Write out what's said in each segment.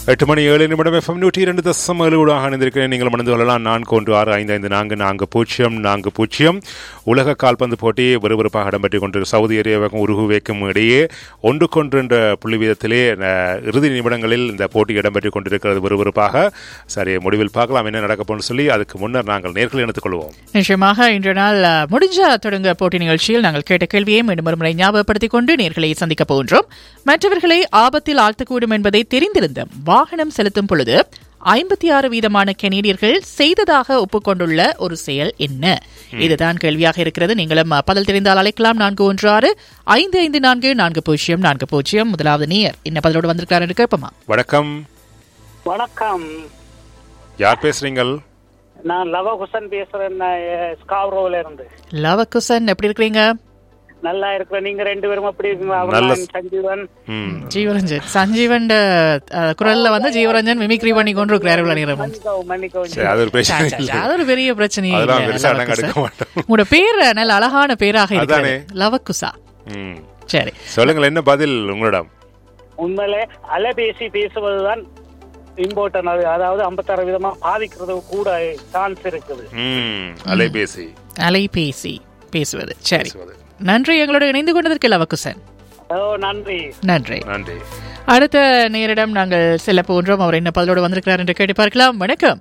எட்டு மணி ஏழு நிமிடம் எஃப்எம் நூற்றி இரண்டு தசம் ஏழுடாக அணிந்திருக்கிறேன் நீங்கள் மணந்து கொள்ளலாம் நான்கு ஒன்று ஆறு ஐந்து ஐந்து நான்கு நான்கு பூஜ்ஜியம் நான்கு பூஜ்ஜியம் உலக கால்பந்து போட்டி விறுவிறுப்பாக இடம்பெற்றுக் கொண்டு சவுதி அரேபியாவுக்கும் உருகுவேக்கும் இடையே ஒன்றுக்கொன்று என்ற புள்ளி வீதத்திலே அஹ், இறுதி நிமிடங்களில் இந்த போட்டி இடம்பெற்றுக் கொண்டிருக்கிறது விறுவிறுப்பாக சரி முடிவில் பார்க்கலாம் என்ன நடக்க போன்னு சொல்லி அதுக்கு முன்னர் நாங்கள் நேர்களை இணைத்துக் கொள்வோம் நிச்சயமாக இன்று நாள் அஹ், முடிஞ்ச தொடங்க போட்டி நிகழ்ச்சியில் நாங்கள் கேட்ட கேள்வியை மீண்டும் ஒரு முறை ஞாபகப்படுத்திக் கொண்டு நேர்களை சந்திக்கப் போகின்றோம் மற்றவர்களை ஆபத்தில் ஆழ்த்தக்கூடும் என்பதை தெரிந்திருந்தும் வாகனம் செலுத்தும் பொழுது ஐம்பத்தி ஆறு வீதமான கெனடியர்கள் செய்ததாக ஒப்புக்கொண்டுள்ள ஒரு செயல் என்ன இதுதான் கேள்வியாக இருக்கிறது நீங்களும் அஹ், பதில் தெரிந்தால் அழைக்கலாம் நான்கு ஒன்று ஆறு ஐந்து ஐந்து நான்கு நான்கு பூஜ்ஜியம் நான்கு பூஜ்ஜியம் முதலாவது நேயர் என்ன பதிலோடு வந்திருக்கிறார் என்று கேட்போமா வணக்கம் வணக்கம் யார் பேசுறீங்கள் நான் லவகுசன் பேசுறேன் ஸ்காவ்ரோல இருந்து லவகுசன் எப்படி இருக்கிறீங்க நல்லா இருக்கிறேன் நீங்க ரெண்டு பேரும் எப்படி இருக்கீங்க நல்ல அவன் சஞ்சீவன் ம் ஜீவரஞ்சன் சஞ்சீவன் அஹ், குரல்ல வந்து ஜீவரஞ்சன் மிமிக்ரி பண்ணி கொண்டு இருக்கிறாரு விளையாடுறோம் மன்னிக்கவும் மன்னிக்கவும் சரி அது ஒரு பிரச்சனை சா, சா, இல்லை சா, அது ஒரு பெரிய பிரச்சனை அதெல்லாம் இல்ல, பெருசா நாங்க லவக்குசா. எடுக்க மாட்டோம் உங்களோட பேர் நல்ல அழகான பேராக இருக்கிறது அதானே. லவக்குசா ம் சரி சொல்லுங்கள் என்ன பதில் உங்களிடம் உண்மையிலே அலைபேசி பேசுவதுதான் இம்பார்ட்டன் அது அதாவது ஐம்பத்தாறு விதமா பாதிக்கிறது கூட சான்ஸ் இருக்குது ம் அலைபேசி அலைபேசி பேசுவது சரி பேசுவது நன்றி எங்களோட இணைந்து கொண்டதற்கு லவக்குசன் ஓ நன்றி நன்றி நன்றி அடுத்த நேரிடம் நாங்கள் செல்ல போன்றோம் அவர் என்ன பதிலோடு வந்திருக்கிறார் என்று கேட்டு பார்க்கலாம் வணக்கம்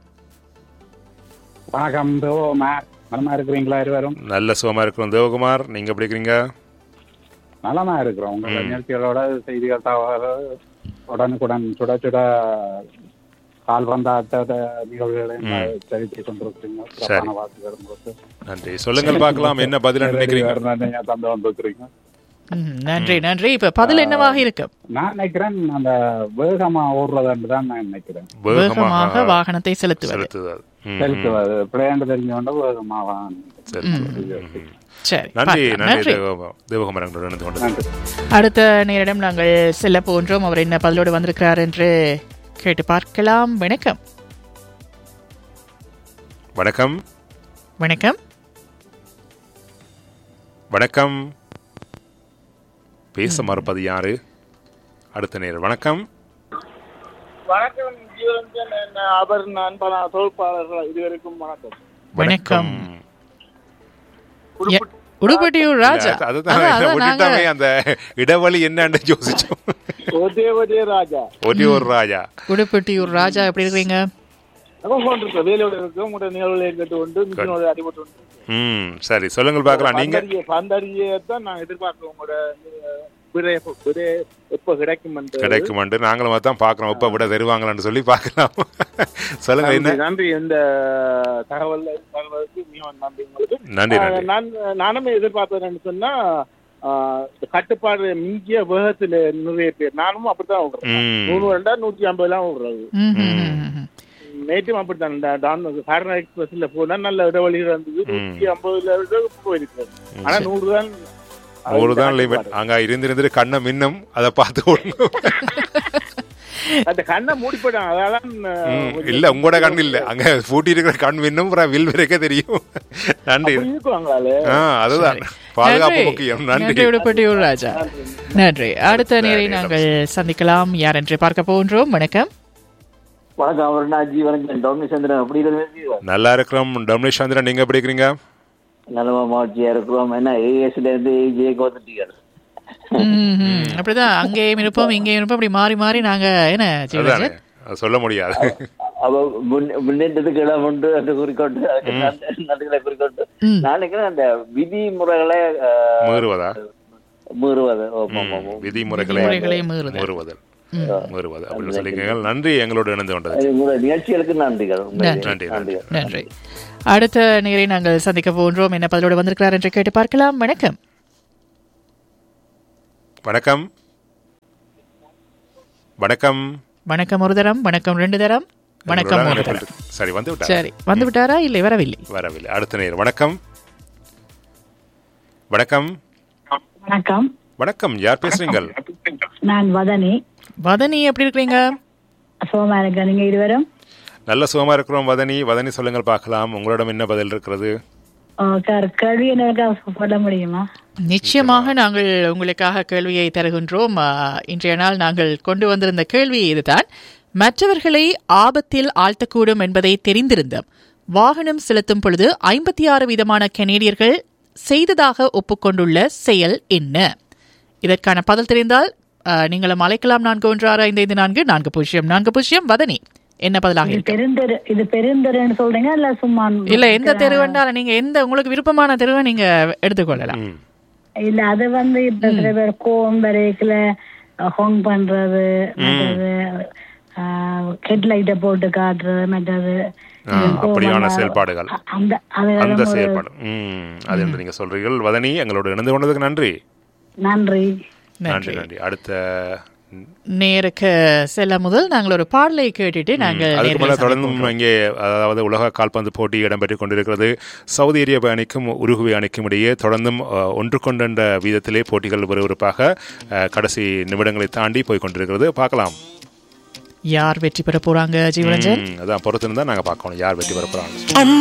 வணக்கம் தேவோமா நலமா இருக்கிறீங்களா இருவரும் நல்ல சுகமா இருக்கிறோம் தேவகுமார் நீங்க எப்படி இருக்கிறீங்க நலமா இருக்கிறோம் உங்களோட நிகழ்ச்சிகளோட செய்திகள் தகவல் உடனுக்குடன் சுட சுட கால் வந்த அட்ட நிகழ்வுகளை தெரிவித்துக் கொண்டிருக்கிறீங்க சிறப்பான வாக்குகளும் கொடுத்து நன்றி சொல்லுங்கள் பார்க்கலாம் என்ன பதில் நினைக்கிறீங்க நீங்க தந்து வந்திருக்கிறீங்க ம், நன்றி நன்றி இப்ப பதில் என்னவாக இருக்கும் நான் நினைக்கிறேன் அந்த வேகமா ஓடுறதுன்னு தான் நான் நினைக்கிறேன் வேகமாக வேகமாக வாகனத்தை செலுத்துவது செலுத்துதல் ம், செலுத்துவது பிள்ளையாண்டு தெரிஞ்சவொண்ட வேகமா வாங்க சரி. சரி நன்றி பார்க்கலாம். நன்றி நன்றி தேவகுமார் தேவகுமார் எங்களோட இணைந்து கொண்டது நன்றி அடுத்த நேரிடம் நாங்கள் செல்ல போன்றோம் அவர் என்ன பதிலோடு வந்திருக்கிறார் என்று கேட்டு பார்க்கலாம் வணக்கம் வணக்கம் வணக்கம் வணக்கம் பேச மறுப்பது யாரு அடுத்த நேரம் வணக்கம் வணக்கம் ஜீவரஞ்சன் அவர் அன்பான தொழிற்பாளர்கள் இதுவரைக்கும் வணக்கம் வணக்கம் எ- உடுப்பட்டியூர் ராஜா இல்ல, அதுதான் அதான், அதான் விட்டுட்டாமே நாங்க அந்த இடைவெளி என்னன்னு யோசிச்சோம் ஒதே ஒதே ராஜா ஒரே ஒரு ராஜா உடுப்பட்டியூர் ராஜா எப்படி இருக்கிறீங்க நம்ம போன் இருக்கு வேலையோட இருக்கு உங்களோட நிகழ்வுகளை கேட்டு உண்டு மிஷினோட அடிபட்டு உண்டு ம் சரி சொல்லுங்கள் பார்க்கலாம் நீங்க பந்தறிய பந்தறியை தான் நான் எதிர்பார்க்கிறோம் உங்களோட விடை விடை எப்போ கிடைக்கும் என்று கிடைக்குமாண்டு நாங்களும் தான் பார்க்குறோம் இப்போ விட தருவாங்களான்னு சொல்லி பார்க்கலாம் சொல்லுங்க என்ன நன்றி, நன்றி இந்த தகவல் தகவலுக்கு மிகவும் நன்றி உங்களுக்கு நன்றி ஆஹ், நன்றி நான் நானுமே எதிர்பார்த்தேன்னு சொன்னா ஆஹ், இந்த கட்டுப்பாடு மிஞ்சிய வேகத்துல நிறைய பேர் நானும் அப்படித்தான் விடுறேன் ம் நூறு ரெண்டா நூத்தி ஐம்பது எல்லாம் விடுறது ம், ம், ம், ம். நேற்றும் அப்படித்தான் இந்த டான் காரண எக்ஸ்பிரஸ்ல போனா நல்ல இடவழி இருந்தது நூத்தி ஐம்பதுல இருந்து போயிருக்கு ஆனா நூறு தான் நூறு தான் லிமிட் அங்க இருந்து இருந்து கண்ணை மின்னும் அதை பார்த்து விடணும் அந்த கண்ணை மூடி போயிட்டாங்க அதெல்லாம் ம், இல்ல உங்களோட கண் இல்ல அங்க பூட்டி இருக்கிற கண் மின்னும் அப்புறம் வில் வரைக்கும் தெரியும் நன்றி இருக்குவாங்களே ஆ அதுதான் பாதுகாப்பு நன்றி. முக்கியம் நன்றி நன்றி உடுப்பட்டியூர் ராஜா நன்றி அடுத்த நேரை நாங்கள் சந்திக்கலாம் யார் என்று பார்க்க போன்றோம் வணக்கம் வணக்கம் அவர் நான் ஜீவரஞ்சன் டொமினி சந்திரன் அப்படி இருக்கிறது நல்லா இருக்கிறோம் டொமினிஷ் சந்திரன் நீங்க எப்படி இருக்கிறீங்க நலமா மகிழ்ச்சியா இருக்கிறோம் என்ன ஏஎஸ்ல இருந்து ஏஜேக்கு வந்துட்டீங்க ம், ம். அப்படிதான் அங்கேயும் இருப்போம் இங்கேயும் இருப்போம் அப்படி மாறி மாறி நாங்க என்ன அதானே ஜீவராஜன் அது சொல்ல முடியாது அவ முன்- முன்னேற்றத்துக்கு இடம் உண்டு என்று குறிக்கொண்டு அதுக்கு நன்றி- நன்றிகளை குறிக்கொண்டு ம். நான் நினைக்கிறேன் அந்த விதிமுறைகளை அஹ், மீறுவதா மீறுவது ஆமா, ஆமா, ஆமா. விதிமுறைகளை விதிமுறைகளை மீறுதல். மீறுவதல் மீறுவது அப்படின்னு சொல்லிக்கிறீங்க நன்றி எங்களோட இணைந்து கொண்டது அது உங்களுடைய நிகழ்ச்சிகளுக்கு நன்றிகள் உண்மையிலே. நன்றி, நன்றி. நன்றிகள் நன்றி அடுத்த நேரை நாங்கள் சந்திக்க போன்றோம் என்ன பதிலோடு வந்திருக்கிறார் என்று கேட்டு பார்க்கலாம் வணக்கம் வணக்கம் வணக்கம் வணக்கம் ஒரு தரம் வணக்கம் ரெண்டு தரம் வணக்கம் உங்களோட ஒரு தரம் இணைப்பில் சரி வந்து விட்டார் சரி வந்து விட்டாரா இல்லை வரவில்லை வரவில்லை அடுத்த நேர் வணக்கம் வணக்கம் வணக்கம் வணக்கம் யார் பேசுறீங்கள் நான் வதனி வதனி எப்படி இருக்கிறீங்க சோமா இருக்கேன் நீங்க இருவரும் நல்ல சுகமா இருக்கிறோம் வதனி வதனி சொல்லுங்கள் பார்க்கலாம் உங்களிடம் என்ன பதில் இருக்கிறது ஆ, சார் கேள்வி எனக்கு சொல்ல முடியுமா நிச்சயமாக நாங்கள் உங்களுக்காக கேள்வியை தருகின்றோம் ஆ, இன்றைய நாள் நாங்கள் கொண்டு வந்திருந்த கேள்வி இதுதான் மற்றவர்களை ஆபத்தில் ஆழ்த்தக்கூடும் என்பதை தெரிந்திருந்தும் வாகனம் செலுத்தும் பொழுது ஐம்பத்தி ஆறு விதமான கனேடியர்கள் செய்ததாக ஒப்புக்கொண்டுள்ள செயல் என்ன இதற்கான பதில் தெரிந்தால் அஹ், நீங்களும் அழைக்கலாம் நான்கு ஒன்று ஆறு ஐந்து ஐந்து நான்கு நான்கு பூஜ்ஜியம் நான்கு பூஜ்ஜியம் வதனி என்ன பதிலாக இது இருக்கு பெருந்தெரு இது பெருந்தெருன்னு சொல்றீங்க இல்ல சும்மா இல்ல எந்த தெரு வேண்டாலும் நீங்க எந்த உங்களுக்கு விருப்பமான தெருவை நீங்க எடுத்துக்கொள்ளலாம் ம். இல்ல அது வந்து இப்ப சில பேர் கோவம் வரைக்குல ஹோங் பண்றது மற்றது ஹெட்லைட்டை போட்டு காட்டுறது மற்றது ஆ, அப்படியான செயல்பாடுகள் அ- அந்த அது அந்த ஒரு- செயல்பாடு ம் அது என்று நீங்க சொல்றீர்கள் வதனி எங்களோட இணைந்து கொண்டதுக்கு நன்றி நன்றி நன்றி நன்றி அடுத்த நேருக்கு செல்ல முதல் நாங்கள் ஒரு பாடலை கேட்டுட்டு நாங்கள் அதுக்கு நேர்களை மேல தொடர்ந்தும் இங்கே அதாவது உலக கால்பந்து போட்டி இடம்பெற்றுக் கொண்டிருக்கிறது சவுதி அரேபிய அணிக்கும் உருகுவே அணிக்கும் இடையே தொடர்ந்தும் அஹ், ஒன்று கொண்ட வீதத்திலே போட்டிகள் விறுவிறுப்பாக அஹ், கடைசி நிமிடங்களை தாண்டி போய் கொண்டிருக்கிறது பார்க்கலாம் யார் வெற்றி பெற போறாங்க ஜீவரஞ்சன் ம், அதான் பொறுத்திருந்தா நாங்க பார்க்கணும் யார் வெற்றி பெற போறாங்க